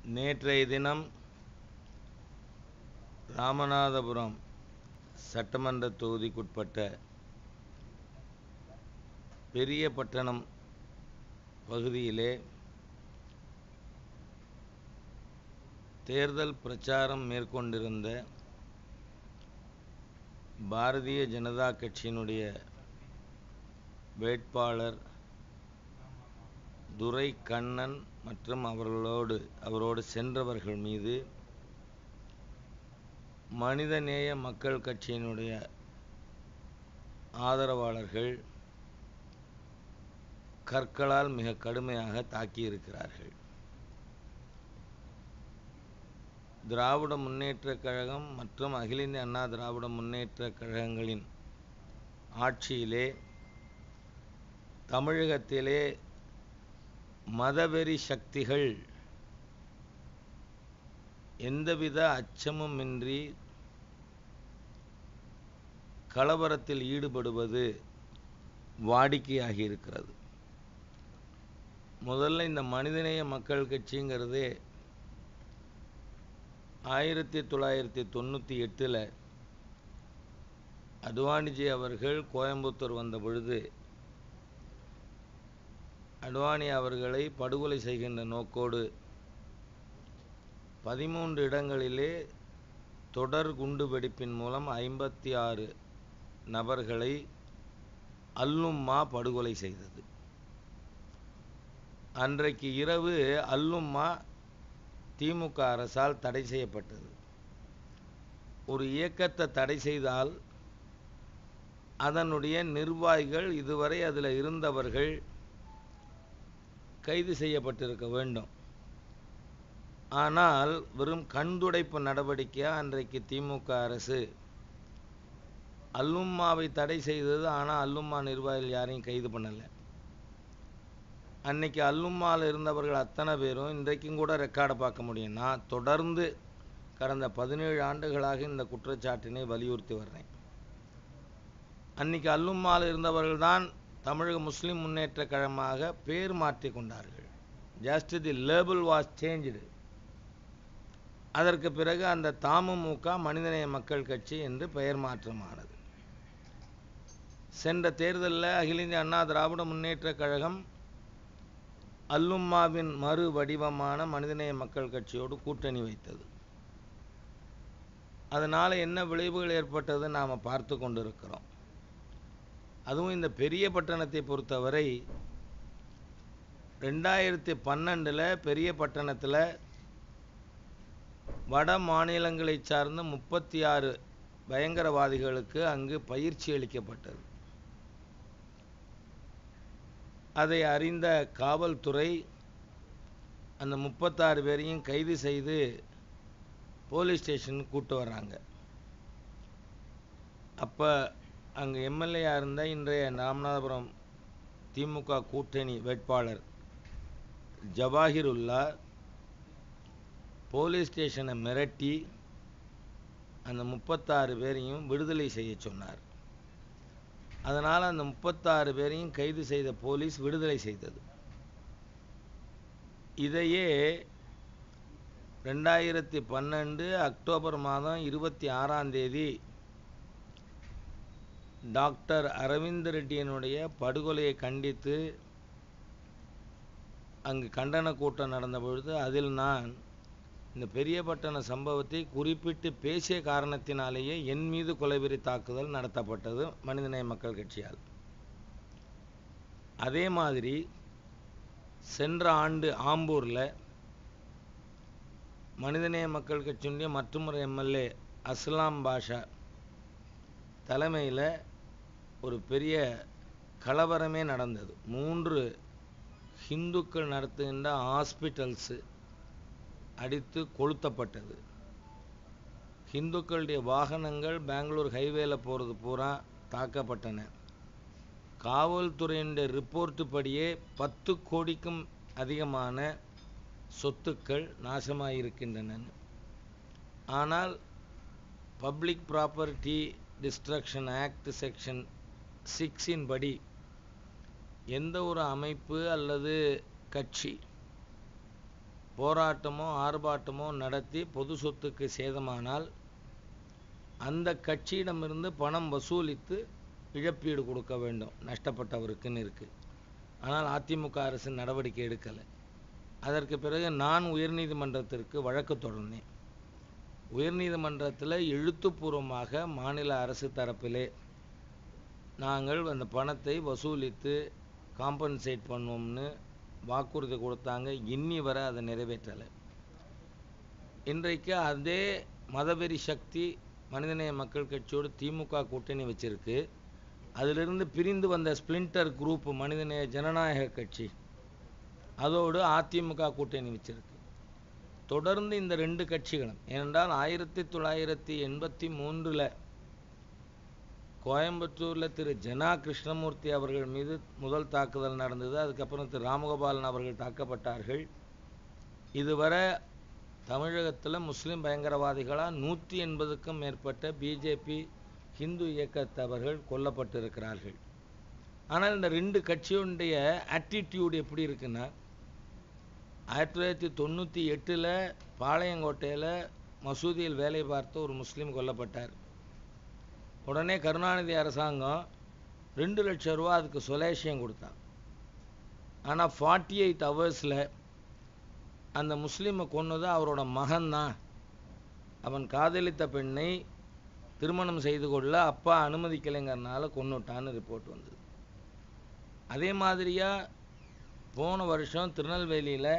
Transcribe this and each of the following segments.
நேற்றைய தினம் ராமநாதபுரம் சட்டமன்ற தொகுதிக்குட்பட்ட பெரியபட்டணம் பகுதியிலே தேர்தல் பிரச்சாரம் மேற்கொண்டிருந்த பாரதிய ஜனதா கட்சியினுடைய வேட்பாளர் துரை கண்ணன் மற்றும் அவர்களோடு அவரோடு சென்றவர்கள் மீது மனிதநேய மக்கள் கட்சியினுடைய ஆதரவாளர்கள் கற்களால் மிக கடுமையாக தாக்கியிருக்கிறார்கள் திராவிட முன்னேற்றக் கழகம் மற்றும் அகில இந்திய அண்ணா திராவிட முன்னேற்றக் கழகங்களின் ஆட்சியிலே தமிழகத்திலே மதவெறி சக்திகள் எந்தவித அச்சமுமின்றி கலவரத்தில் ஈடுபடுவது வாடிக்கையாகி இருக்கிறது முதல்ல இந்த மனிதநேய மக்கள் கட்சிங்கிறது ஆயிரத்தி தொள்ளாயிரத்தி தொண்ணூற்றி எட்டில் அத்வானிஜி அவர்கள் கோயம்புத்தூர் வந்த பொழுது அத்வானி அவர்களை படுகொலை செய்கின்ற நோக்கோடு பதிமூன்று இடங்களிலே தொடர் குண்டுவெடிப்பின் மூலம் ஐம்பத்தி ஆறு நபர்களை அல்லும்மா படுகொலை செய்தது அன்றைக்கு இரவு அல்லும்மா திமுக அரசால் தடை செய்யப்பட்டது ஒரு இயக்கத்தை தடை செய்தால் அதனுடைய நிர்வாகிகள் இதுவரை அதில் இருந்தவர்கள் கைது செய்யப்பட்டிருக்க வேண்டும் ஆனால் வெறும் கண்துடைப்பு நடவடிக்கையாக அன்றைக்கு திமுக அரசு அல்லும்மாவை தடை செய்தது ஆனால் அல்லும்மா நிர்வாகிகள் யாரையும் கைது பண்ணலை அன்னைக்கு அல்லும்மாவில் இருந்தவர்கள் அத்தனை பேரும் இன்றைக்கும் கூட ரெக்கார்டை பார்க்க முடியும்னா தொடர்ந்து கடந்த பதினேழு ஆண்டுகளாக இந்த குற்றச்சாட்டினை வலியுறுத்தி வர்றேன் அன்னைக்கு அல்லும்மாவில் இருந்தவர்கள் தான் தமிழக முஸ்லிம் முன்னேற்ற கழகமாக பேர் மாற்றி கொண்டார்கள் just the label was change அதற்கு பிறகு அந்த தமுமுக மனிதநேய மக்கள் கட்சி என்று பெயர் மாற்றமானது சென்ற தேர்தலில் அகில இந்திய அண்ணா திராவிட முன்னேற்ற கழகம் அல்லும்மாவின் மறு வடிவமான மனிதநேய மக்கள் கட்சியோடு கூட்டணி வைத்தது அதனால் என்ன விளைவுகள் ஏற்பட்டது நாம் பார்த்து கொண்டிருக்கிறோம் அதுவும் இந்த பெரிய பட்டணத்தை பொறுத்தவரை ரெண்டாயிரத்தி பன்னெண்டில் பெரிய பட்டணத்தில் வட மாநிலங்களை சார்ந்த முப்பத்தி ஆறு பயங்கரவாதிகளுக்கு அங்கு பயிற்சி அளிக்கப்பட்டது அதை அறிந்த காவல்துறை அந்த முப்பத்தாறு பேரையும் கைது செய்து போலீஸ் ஸ்டேஷனுக்கு கூட்டு வர்றாங்க அப்போ அங்கே எம்எல்ஏயாக இருந்த இன்றைய ராமநாதபுரம் திமுக கூட்டணி வேட்பாளர் ஜவாஹிருல்லா போலீஸ் ஸ்டேஷனை மிரட்டி அந்த முப்பத்தாறு பேரையும் விடுதலை செய்ய சொன்னார் அதனால் அந்த முப்பத்தாறு பேரையும் கைது செய்த போலீஸ் விடுதலை செய்தது இதையே ரெண்டாயிரத்தி பன்னெண்டு அக்டோபர் மாதம் இருபத்தி ஆறாம் தேதி டாக்டர் அரவிந்த் ரெட்டியனுடைய படுகொலையை கண்டித்து அங்கு கண்டன கூட்டம் நடந்த பொழுது அதில் நான் இந்த பெரியபட்டண சம்பவத்தை குறிப்பிட்டு பேசிய காரணத்தினாலேயே என் மீது கொலைவெறி தாக்குதல் நடத்தப்பட்டது மனிதநேய மக்கள் கட்சியால் அதே மாதிரி சென்ற ஆண்டு ஆம்பூரில் மனிதநேய மக்கள் கட்சியினுடைய மற்றொரு எம்எல்ஏ அஸ்லாம் பாஷா தலைமையில் ஒரு பெரிய கலவரமே நடந்தது மூன்று ஹிந்துக்கள் நடத்துகின்ற ஹாஸ்பிட்டல்ஸு அடித்து கொளுத்தப்பட்டது ஹிந்துக்களுடைய வாகனங்கள் பெங்களூர் ஹைவேல போகிறது பூரா தாக்கப்பட்டன காவல்துறையினுடைய ரிப்போர்ட்டு படியே பத்து கோடிக்கும் அதிகமான சொத்துக்கள் நாசமாயிருக்கின்றன ஆனால் public property destruction act section சிக்ஸின் படி எந்த ஒரு அமைப்பு அல்லது கட்சி போராட்டமோ ஆர்ப்பாட்டமோ நடத்தி பொது சொத்துக்கு சேதமானால் அந்த கட்சியிடமிருந்து பணம் வசூலித்து இழப்பீடு கொடுக்க வேண்டும் நஷ்டப்பட்டவருக்குன்னு இருக்குது ஆனால் அதிமுக அரசு நடவடிக்கை எடுக்கலை அதற்கு பிறகு நான் உயர்நீதிமன்றத்திற்கு வழக்கு தொடர்ந்தேன் உயர்நீதிமன்றத்தில் எழுத்துப்பூர்வமாக மாநில அரசு தரப்பிலே நாங்கள் அந்த பணத்தை வசூலித்து காம்பன்சேட் பண்ணுவோம்னு வாக்குறுதி கொடுத்தாங்க இன்னி வரை அதை நிறைவேற்றலை இன்றைக்கு அதே மதவெறி சக்தி மனிதநேய மக்கள் கட்சியோடு திமுக கூட்டணி வச்சிருக்கு அதிலிருந்து பிரிந்து வந்த ஸ்பிளிண்டர் குரூப் மனிதநேய ஜனநாயக கட்சி அதோடு அதிமுக கூட்டணி வச்சிருக்கு தொடர்ந்து இந்த ரெண்டு கட்சிகளும் ஏனென்றால் ஆயிரத்தி தொள்ளாயிரத்தி எண்பத்தி மூன்றில் கோயம்புத்தூரில் திரு ஜனா கிருஷ்ணமூர்த்தி அவர்கள் மீது முதல் தாக்குதல் நடந்தது அதுக்கப்புறம் திரு ராமகோபாலன் அவர்கள் தாக்கப்பட்டார்கள் இதுவரை தமிழகத்தில் முஸ்லீம் பயங்கரவாதிகளால் நூற்றி எண்பதுக்கும் மேற்பட்ட பிஜேபி ஹிந்து இயக்கத்தவர்கள் கொல்லப்பட்டிருக்கிறார்கள் ஆனால் இந்த ரெண்டு கட்சியுடைய ஆட்டிடியூட் எப்படி இருக்குன்னா ஆயிரத்தி தொள்ளாயிரத்தி தொண்ணூற்றி எட்டில் பாளையங்கோட்டையில் மசூதியில் வேலை பார்த்த ஒரு முஸ்லீம் கொல்லப்பட்டார் உடனே கருணாநிதி அரசாங்கம் ரெண்டு லட்சம் ரூபா அதுக்கு சொலேஷியம் கொடுத்தான் ஆனால் ஃபார்ட்டி எயிட் ஹவர்ஸில் அந்த முஸ்லீமை கொன்னது அவரோட மகன்தான் அவன் காதலித்த பெண்ணை திருமணம் செய்து கொள்ள அப்பா அனுமதிக்கலைங்கிறனால கொன்னுட்டான்னு ரிப்போர்ட் வந்தது அதே மாதிரியாக போன வருஷம் திருநெல்வேலியில்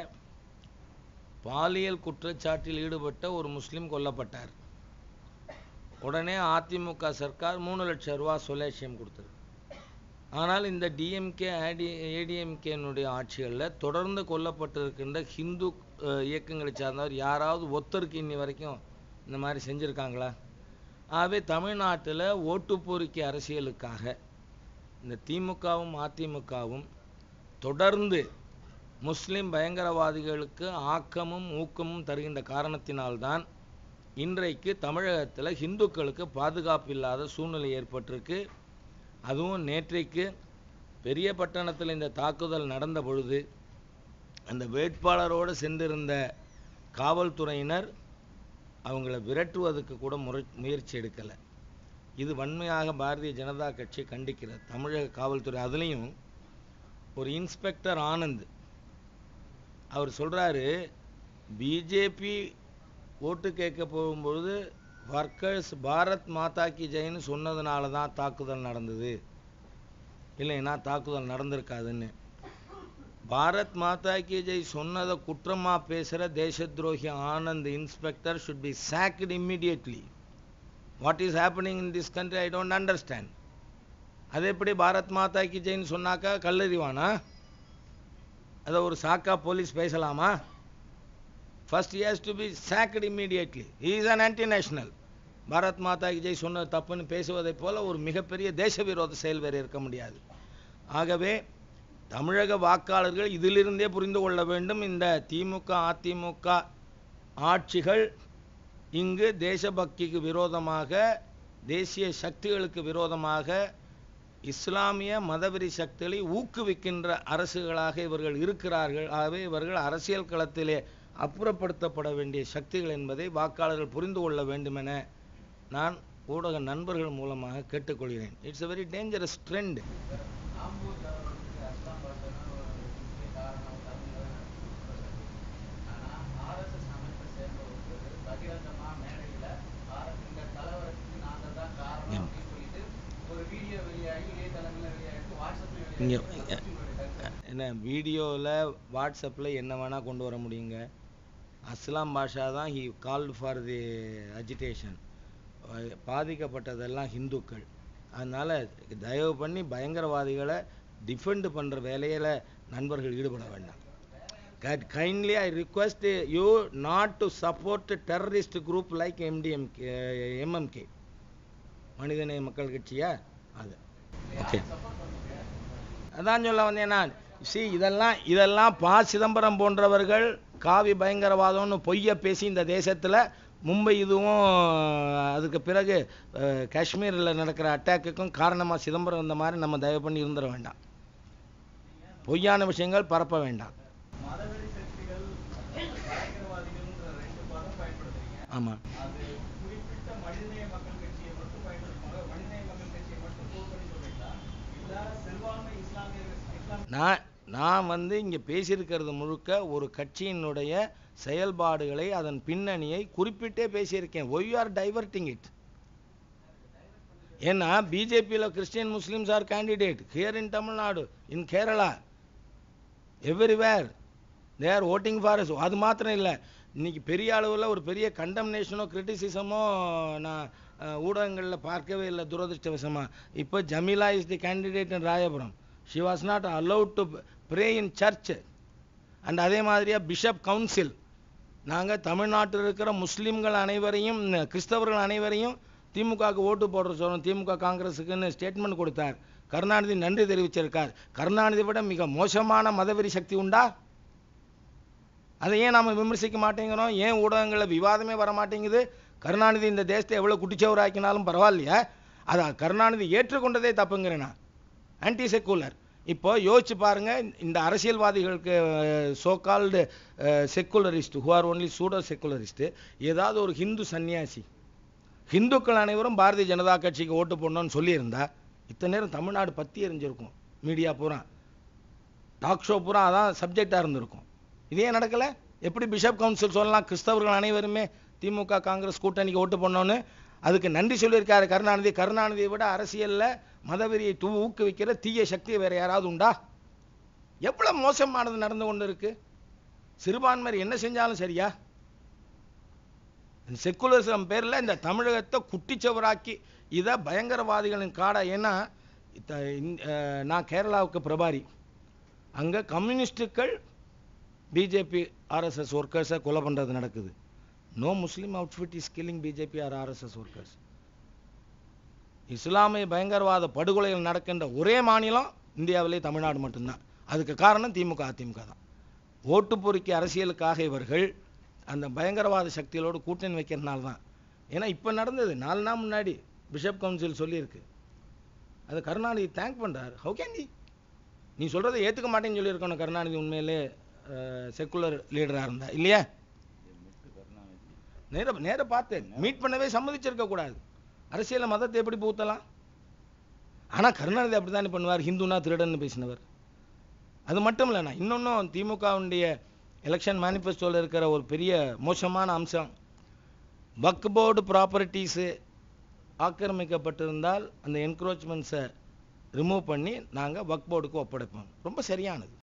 பாலியல் குற்றச்சாட்டில் ஈடுபட்ட ஒரு முஸ்லீம் கொல்லப்பட்டார் உடனே அதிமுக சர்க்கார் மூணு லட்சம் ரூபா சொலேஷியம் கொடுத்தது ஆனால் இந்த டிஎம்கே ஏடி ஏடிஎம்கேனுடைய ஆட்சிகளில் தொடர்ந்து கொல்லப்பட்டிருக்கின்ற ஹிந்து அஹ், இயக்கங்களை சார்ந்தவர் யாராவது ஒத்தருக்கு இன்னி வரைக்கும் இந்த மாதிரி செஞ்சுருக்காங்களா ஆகவே தமிழ்நாட்டில் ஓட்டு பொறுக்கி அரசியலுக்காக இந்த திமுகவும் அதிமுகவும் தொடர்ந்து முஸ்லிம் பயங்கரவாதிகளுக்கு ஆக்கமும் ஊக்கமும் தருகின்ற காரணத்தினால்தான் இன்றைக்கு தமிழகத்தில் ஹிந்துக்களுக்கு பாதுகாப்பு இல்லாத சூழ்நிலை ஏற்பட்டிருக்கு அதுவும் நேற்றைக்கு பெரிய பட்டணத்தில் இந்த தாக்குதல் நடந்த பொழுது அந்த வேட்பாளரோடு சென்றிருந்த காவல்துறையினர் அவங்கள விரட்டுவதற்கு கூட முறை முயற்சி எடுக்கலை இது வன்மையாக பாரதிய ஜனதா கட்சி கண்டிக்கிறது தமிழக காவல்துறை அதுலேயும் ஒரு இன்ஸ்பெக்டர் ஆனந்த் அவர் சொல்கிறாரு பிஜேபி ஓட்டு கேட்க போகும்பொழுது ஒர்க்கர்ஸ் பாரத் மாதா கி ஜெயின்னு சொன்னதுனால தான் தாக்குதல் நடந்தது இல்லைன்னா தாக்குதல் நடந்திருக்காதுன்னு பாரத் மாதா கி ஜெய் சொன்னதை குற்றமாக பேசுகிற தேச துரோகி Anand inspector should be sacked immediately what is happening in this country I don't understand அது எப்படி பாரத் மாதா கி ஜெயின்னு சொன்னாக்கா கல்லறிவானா அதை ஒரு சாக்கா போலீஸ் பேசலாமா first has to be sacked immediately is an anti national Bharat Mata கி ஜெய் சொன்னது தப்புன்னு பேசுவதைப் போல ஒரு மிகப்பெரிய தேச விரோத செயல் வேறு இருக்க முடியாது ஆகவே தமிழக வாக்காளர்கள் இதிலிருந்தே புரிந்து கொள்ள வேண்டும் இந்த திமுக அதிமுக ஆட்சிகள் இங்கு தேசபக்திக்கு விரோதமாக தேசிய சக்திகளுக்கு விரோதமாக இஸ்லாமிய மதவெறி சக்திகளை ஊக்குவிக்கின்ற அரசுகளாக இவர்கள் இருக்கிறார்கள் ஆகவே இவர்கள் அரசியல் களத்திலே அப்புறப்படுத்தப்பட வேண்டிய சக்திகள் என்பதை வாக்காளர்கள் புரிந்து கொள்ள வேண்டுமென நான் ஊடக நண்பர்கள் மூலமாக கேட்டுக்கொள்கிறேன் it's a very dangerous trend Ambur கலவரத்துக்கு அஸ்லாம் பாஷனா ஒரு முக்கிய காரணம் தமிழர் ஆனா ஆர்எஸ்எஸ் அமைப்பை சேர்ந்த ஒருத்தர் பகிரங்கமா மேடையில ஆர் இந்த கலவரத்துக்கு நாங்க தான் காரணம் ம். அப்படின்னு சொல்லிட்டு ஒரு வீடியோ வெளியாகி இணையதளங்கள்ல வெளியாகி வாட்ஸ்அப்ல இங்க வெளியாகி உங்களுடைய கருத்து என்ன வீடியோவில் வாட்ஸ்அப்பில் என்ன வேணால் கொண்டு வர முடியுங்க அஸ்லாம் பாஷா தான் he called for the agitation பாதிக்கப்பட்டதெல்லாம் ஹிந்துக்கள் அதனால் தயவு பண்ணி பயங்கரவாதிகளை டிஃபெண்ட் பண்ணுற வேலையில் நண்பர்கள் ஈடுபட வேண்டாம் kindly I request you not to support terrorist group like MDMK MMK மனிதநேய மக்கள் கட்சியா அது ஓகே அதான் சொல்ல வந்தேன் நான் சி இதெல்லாம் இதெல்லாம் பா சிதம்பரம் போன்றவர்கள் காவி பயங்கரவாதம்னு பொய்ய பேசி இந்த தேசத்தில் மும்பை இதுவும் அதுக்கு பிறகு அஹ், காஷ்மீரில் நடக்கிற அட்டாக்குக்கும் காரணமாக சிதம்பரம் இந்த மாதிரி நம்ம தயவு பண்ணி இருந்துட வேண்டாம் பொய்யான விஷயங்கள் பரப்ப வேண்டாம் மதவெறி சக்திகள் ஆமாம் அது குறிப்பிட்ட மனிதநேய மக்கள் கட்சியை மட்டும் பயன்படுத்துவாங்க மனிதநேய மக்கள் கட்சியை மட்டும் கோட் பண்ணி சொல்றீங்களா இல்ல சிறுபான்மை இஸ்லாமிய இஸ்லாம் நான் நான் வந்து இங்கே பேசியிருக்கிறது முழுக்க ஒரு கட்சியினுடைய செயல்பாடுகளை அதன் பின்னணியை குறிப்பிட்டே பேசியிருக்கேன் ஒய் ஆர் டைவர்ட்டிங் இட் ஏன்னா பிஜேபியில் Christian Muslims are candidate here in Tamil Nadu in Kerala everywhere they are voting for அது மாத்திரம் இல்லை இன்னைக்கு பெரிய அளவில் ஒரு பெரிய கண்டம்னேஷனோ கிரிட்டிசிசமோ நான் ஊடகங்களில் பார்க்கவே இல்லை துரதிருஷ்டவசமாக இப்போ Jamila is the candidate in Royapuram she was not allowed to pray in church and அதே மாதிரியாக பிஷப் கவுன்சில் நாங்கள் தமிழ்நாட்டில் இருக்கிற முஸ்லீம்கள் அனைவரையும் கிறிஸ்தவர்கள் அனைவரையும் திமுகவுக்கு ஓட்டு போடுற சொல்கிறோம் திமுக காங்கிரஸுக்குன்னு ஸ்டேட்மெண்ட் கொடுத்தார் கருணாநிதி நன்றி தெரிவிச்சிருக்கார் கருணாநிதி விட மிக மோசமான மதவெறி சக்தி உண்டா அதை ஏன் நாம் விமர்சிக்க மாட்டேங்கிறோம் ஏன் ஊடகங்களில் விவாதமே வர மாட்டேங்குது கருணாநிதி இந்த தேசத்தை எவ்வளோ குட்டிச்சவராக்கினாலும் பரவாயில்லையா அதை கருணாநிதி ஏற்றுக்கொண்டதே தப்புங்கிறேன் நான் ஆன்டி செக்குலர் இப்போ யோசிச்சு பாருங்க இந்த அரசியல்வாதிகளுக்கு so called secularist who are only pseudo secularist ஏதாவது ஒரு ஹிந்து சன்னியாசி ஹிந்துக்கள் அனைவரும் பாரதிய ஜனதா கட்சிக்கு ஓட்டு போடணும்னு சொல்லியிருந்தா இத்தனை நேரம் தமிழ்நாடு பத்தி எரிஞ்சிருக்கும் மீடியா பூரா டாக் ஷோ பூரா அதான் சப்ஜெக்டாக இருந்திருக்கும் இதே நடக்கலை எப்படி பிஷப் கவுன்சில் சொல்லலாம் கிறிஸ்தவர்கள் அனைவருமே திமுக காங்கிரஸ் கூட்டணிக்கு ஓட்டு பண்ணோன்னு அதுக்கு நன்றி சொல்லியிருக்காரு கருணாநிதி கருணாநிதியை விட அரசியலில் மதவெறியை தூ ஊக்குவிக்கிற தீய சக்தி வேற யாராவது உண்டா எவ்வளவு மோசமானது நடந்து கொண்டு இருக்கு சிறுபான்மையர் என்ன செஞ்சாலும் சரியா செக்குலரிசம் பேரில் இந்த தமிழகத்தை குட்டிச்சவராக்கி இதை பயங்கரவாதிகளின் காடை ஏன்னா இத்த- இந்த- அஹ், நான் கேரளாவுக்கு பிரபாரி அங்கே கம்யூனிஸ்டுகள் பிஜேபி ஆர்எஸ்எஸ் ஒர்க்கர்ஸை கொலை பண்ணுறது நடக்குது no Muslim outfit is killing BJP or RSS workers இஸ்லாமிய பயங்கரவாத படுகொலைகள் நடக்கின்ற ஒரே மாநிலம் இந்தியாவிலே தமிழ்நாடு மட்டும்தான் அதுக்கு காரணம் திமுக அதிமுக தான் ஓட்டு பொறுக்கி அரசியலுக்காக இவர்கள் அந்த பயங்கரவாத சக்திகளோடு கூட்டணி வைக்கிறதுனால தான் ஏன்னா இப்போ நடந்தது நாலு நாள் முன்னாடி பிஷப் கவுன்சில் சொல்லியிருக்கு அது கருணாநிதி தேங்க் பண்ணுறாரு ஹவு கேன் தி நீ சொல்கிறத ஏற்றுக்க மாட்டேன்னு சொல்லியிருக்கணும் கருணாநிதி உண்மையிலே செக்குலர் லீடராக இருந்தா இல்லையா நேர நேர பார்த்தேன் மீட் பண்ணவே சம்மதிச்சிருக்க கூடாது அரசியல்ல மதத்தை எப்படி பூத்தலாம் ஆனா கருணாநிதி அப்படித்தானே பண்ணுவார் ஹிந்துனா திருடன்னு பேசினவர் அது மட்டும் இல்லைண்ணா இன்னொன்றும் திமுகவுடைய எலெக்ஷன் மேனிஃபெஸ்டோவில் இருக்கிற ஒரு பெரிய மோசமான அம்சம் வக் போர்டு ப்ராப்பர்ட்டிஸு ஆக்கிரமிக்கப்பட்டிருந்தால் அந்த என்க்ரோச்மெண்ட்ஸை ரிமூவ் பண்ணி நாங்கள் வக் போர்டுக்கு ஒப்படைப்போம் ரொம்ப சரியானது